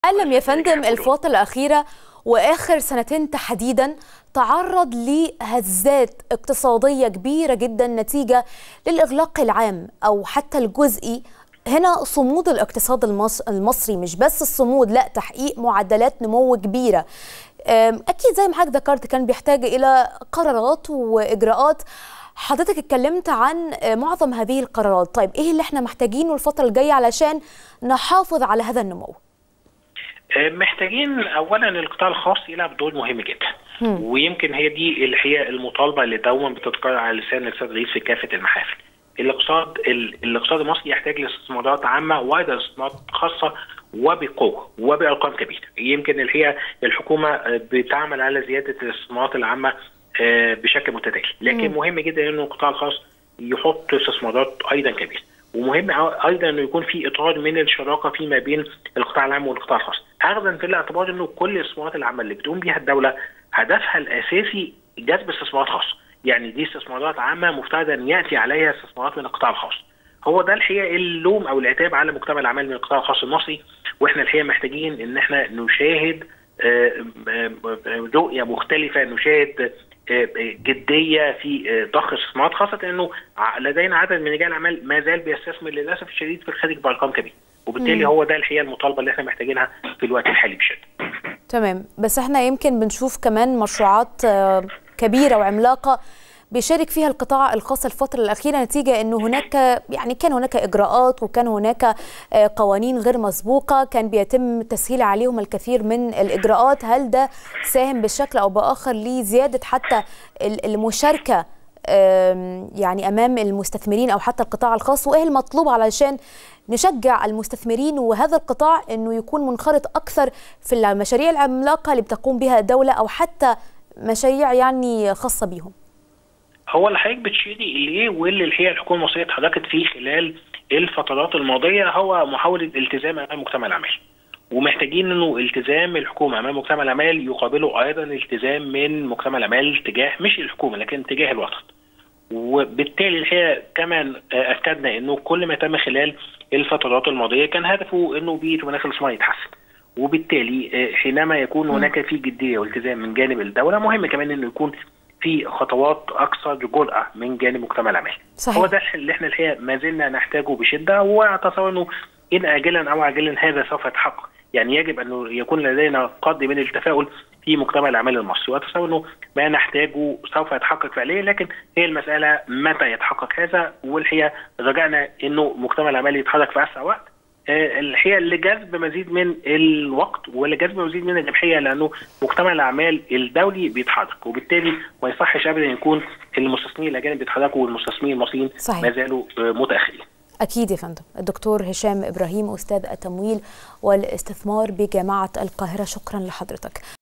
العالم يا فندم الفترة الأخيرة وآخر سنتين تحديدا تعرض لهزات اقتصادية كبيرة جدا نتيجة للإغلاق العام أو حتى الجزئي هنا صمود الاقتصاد المصري مش بس الصمود لا تحقيق معدلات نمو كبيرة أكيد زي ما حضرتك ذكرت كان بيحتاج إلى قرارات وإجراءات حضرتك اتكلمت عن معظم هذه القرارات طيب إيه اللي احنا محتاجينه الفترة الجاية علشان نحافظ على هذا النمو محتاجين اولا القطاع الخاص يلعب دور مهم جدا م. ويمكن هي دي اللي هي المطالبه اللي دوما بتتكرر على لسان الاستاذ رئيس في كافه المحافل الاقتصاد الاقتصاد المصري يحتاج لاستثمارات عامه وايضا استثمارات خاصه وبقوه وبارقام كبيره يمكن اللي هي الحكومه بتعمل على زياده الاستثمارات العامه بشكل متتالي لكن م. مهم جدا انه القطاع الخاص يحط استثمارات ايضا كبيره ومهم ايضا انه يكون في اطار من الشراكه فيما بين القطاع العام والقطاع الخاص اخذا في الاعتبار انه كل الاستثمارات العامه اللي بتقوم بها الدوله هدفها الاساسي جذب استثمارات خاصه يعني دي استثمارات عامه مفترض ان ياتي عليها استثمارات من القطاع الخاص هو ده الحقيقه اللوم او العتاب على مجتمع الاعمال من القطاع الخاص المصري واحنا الحقيقه محتاجين ان احنا نشاهد رؤيه مختلفه نشاهد جديه في ضخ استثمارات خاصه انه لدينا عدد من رجال الاعمال ما زال بيستثمر للاسف الشديد في الخارج بارقام كبيره وبالتالي مم. هو ده الحقيقه المطالبه اللي احنا محتاجينها في الوقت الحالي بشده. تمام بس احنا يمكن بنشوف كمان مشروعات كبيره وعملاقه بيشارك فيها القطاع الخاص الفترة الأخيرة نتيجة أنه هناك يعني كان هناك إجراءات وكان هناك قوانين غير مسبوقة كان بيتم تسهيل عليهم الكثير من الإجراءات هل ده ساهم بشكل أو بآخر لزيادة حتى المشاركة يعني أمام المستثمرين أو حتى القطاع الخاص وإيه المطلوب علشان نشجع المستثمرين وهذا القطاع أنه يكون منخرط أكثر في المشاريع العملاقة اللي بتقوم بها الدولة أو حتى مشاريع يعني خاصة بهم هو اللي حضرتك بتشيري اليه واللي الحقيقه الحكومه المصريه اتحركت فيه خلال الفترات الماضيه هو محاوله الالتزام امام مجتمع الاعمال. ومحتاجين انه التزام الحكومه امام مجتمع الاعمال يقابله ايضا التزام من مجتمع الاعمال تجاه مش الحكومه لكن تجاه الوطن. وبالتالي الحقيقه كمان اكدنا انه كل ما تم خلال الفترات الماضيه كان هدفه انه بيئه ومناخ الاستثمار يتحسن. وبالتالي حينما يكون هناك في جديه والتزام من جانب الدوله مهم كمان انه يكون في خطوات اكثر جرأه من جانب مجتمع الاعمال. هو ده اللي احنا الحقيقه ما زلنا نحتاجه بشده واتصور انه ان اجلا او عاجلا هذا سوف يتحقق، يعني يجب ان يكون لدينا قدر من التفاؤل في مجتمع الاعمال المصري، واتصور انه ما نحتاجه سوف يتحقق فعليا لكن هي المساله متى يتحقق هذا والحقيقه رجعنا انه مجتمع الاعمال يتحرك في اسرع وقت الحقيقه لجذب مزيد من الوقت ولجذب مزيد من الربحيه لانه مجتمع الاعمال الدولي بيتحرك وبالتالي ما يصحش ابدا يكون المستثمرين الاجانب بيتحركوا والمستثمرين المصريين ما زالوا متاخرين. اكيد يا فندم. الدكتور هشام ابراهيم استاذ التمويل والاستثمار بجامعه القاهره شكرا لحضرتك.